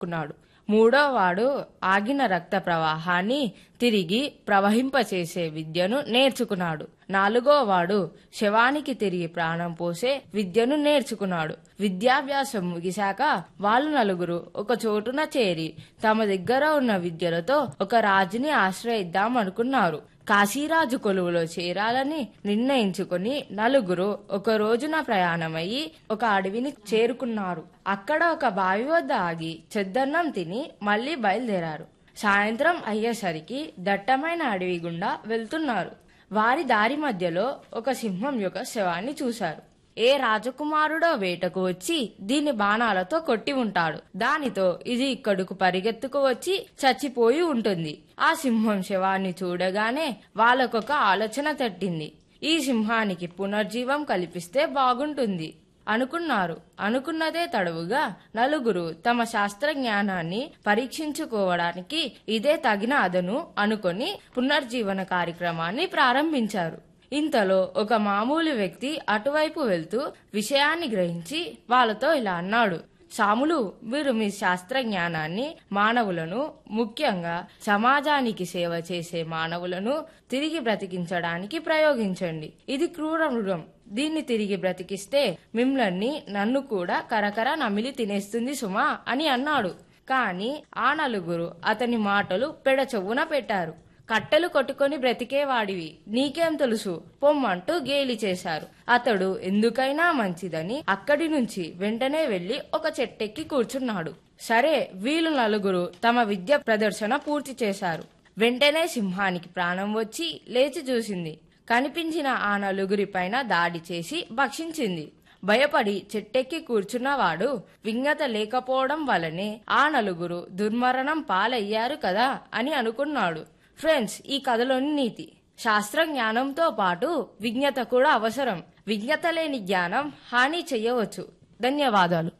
కున్నాడు మూడో వాడు ఆగిన రక్త ప్రవాహాన్ని తిరిగి ప్రవహింపచేసే విద్యను నేర్చుకున్నాడు నాలుగో వాడు శవానికి తిరిగి ప్రాణం పోసే విద్యను నేర్చుకున్నాడు విద్యాభ్యాసం ముగిశాక వాళ్ళు నలుగురు ఒక చోటున చేరి తమ దగ్గర ఉన్న విద్యలతో ఒక రాజుని ఆశ్రయిద్దాం అనుకున్నారు కాశీరాజు కొలువులో చేరాలని నిర్ణయించుకుని నలుగురు ఒక రోజున ప్రయాణమయ్యి ఒక అడవిని చేరుకున్నారు అక్కడ ఒక బావి వద్ద ఆగి చెద్దన్నం తిని మళ్లీ బయలుదేరారు సాయంత్రం అయ్యేసరికి దట్టమైన అడవి గుండా వెళ్తున్నారు వారి దారి మధ్యలో ఒక సింహం యొక్క శవాన్ని చూశారు ఏ రాజకుమారుడో వేటకు వచ్చి దీని బాణాలతో కొట్టి ఉంటాడు దానితో ఇది ఇక్కడకు పరిగెత్తుకు వచ్చి చచ్చిపోయి ఉంటుంది ఆ సింహం శవాన్ని చూడగానే వాళ్ళకొక ఆలోచన తట్టింది ఈ సింహానికి పునర్జీవం కల్పిస్తే బాగుంటుంది అనుకున్నారు అనుకున్నదే తడవుగా నలుగురు తమ శాస్త్ర జ్ఞానాన్ని పరీక్షించుకోవడానికి ఇదే తగిన అదను అనుకొని పునర్జీవన కార్యక్రమాన్ని ప్రారంభించారు ఇంతలో ఒక మామూలు వ్యక్తి అటువైపు వెళ్తూ విషయాన్ని గ్రహించి వాళ్ళతో ఇలా అన్నాడు సాములు మీరు మీ శాస్త్ర జ్ఞానాన్ని మానవులను ముఖ్యంగా సమాజానికి సేవ చేసే మానవులను తిరిగి బ్రతికించడానికి ప్రయోగించండి ఇది క్రూర మృగం దీన్ని తిరిగి బ్రతికిస్తే మిమ్మల్ని నన్ను కూడా కరకర నమిలి తినేస్తుంది సుమా అని అన్నాడు కాని ఆ నలుగురు అతని మాటలు పెడచెవున పెట్టారు కట్టెలు కొట్టుకొని బ్రతికేవాడివి నీకేం తెలుసు పొమ్మంటూ గేలి చేశారు అతడు ఎందుకైనా మంచిదని అక్కడి నుంచి వెంటనే వెళ్లి ఒక చెట్టెక్కి కూర్చున్నాడు సరే వీళ్ళు నలుగురు తమ విద్య ప్రదర్శన పూర్తి చేశారు వెంటనే సింహానికి ప్రాణం వచ్చి లేచి చూసింది కనిపించిన ఆ నలుగురి పైన దాడి చేసి భక్షించింది భయపడి చెట్టెక్కి కూర్చున్నవాడు వింగత లేకపోవడం వలనే ఆ నలుగురు దుర్మరణం పాలయ్యారు కదా అని అనుకున్నాడు ఫ్రెండ్స్ ఈ కథలోని నీతి శాస్త్ర జ్ఞానంతో పాటు విజ్ఞత కూడా అవసరం విజ్ఞత లేని జ్ఞానం హాని చెయ్యవచ్చు ధన్యవాదాలు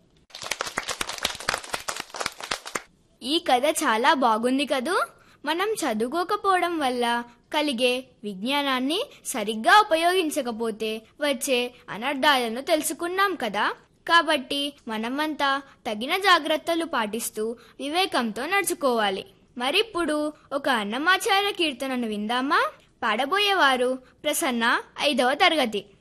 ఈ కథ చాలా బాగుంది కదూ మనం చదువుకోకపోవడం వల్ల కలిగే విజ్ఞానాన్ని సరిగ్గా ఉపయోగించకపోతే వచ్చే అనర్థాలను తెలుసుకున్నాం కదా కాబట్టి మనమంతా తగిన జాగ్రత్తలు పాటిస్తూ వివేకంతో నడుచుకోవాలి మరిప్పుడు ఒక అన్నమాచార్య కీర్తనను విందామా పాడబోయేవారు ప్రసన్న ఐదవ తరగతి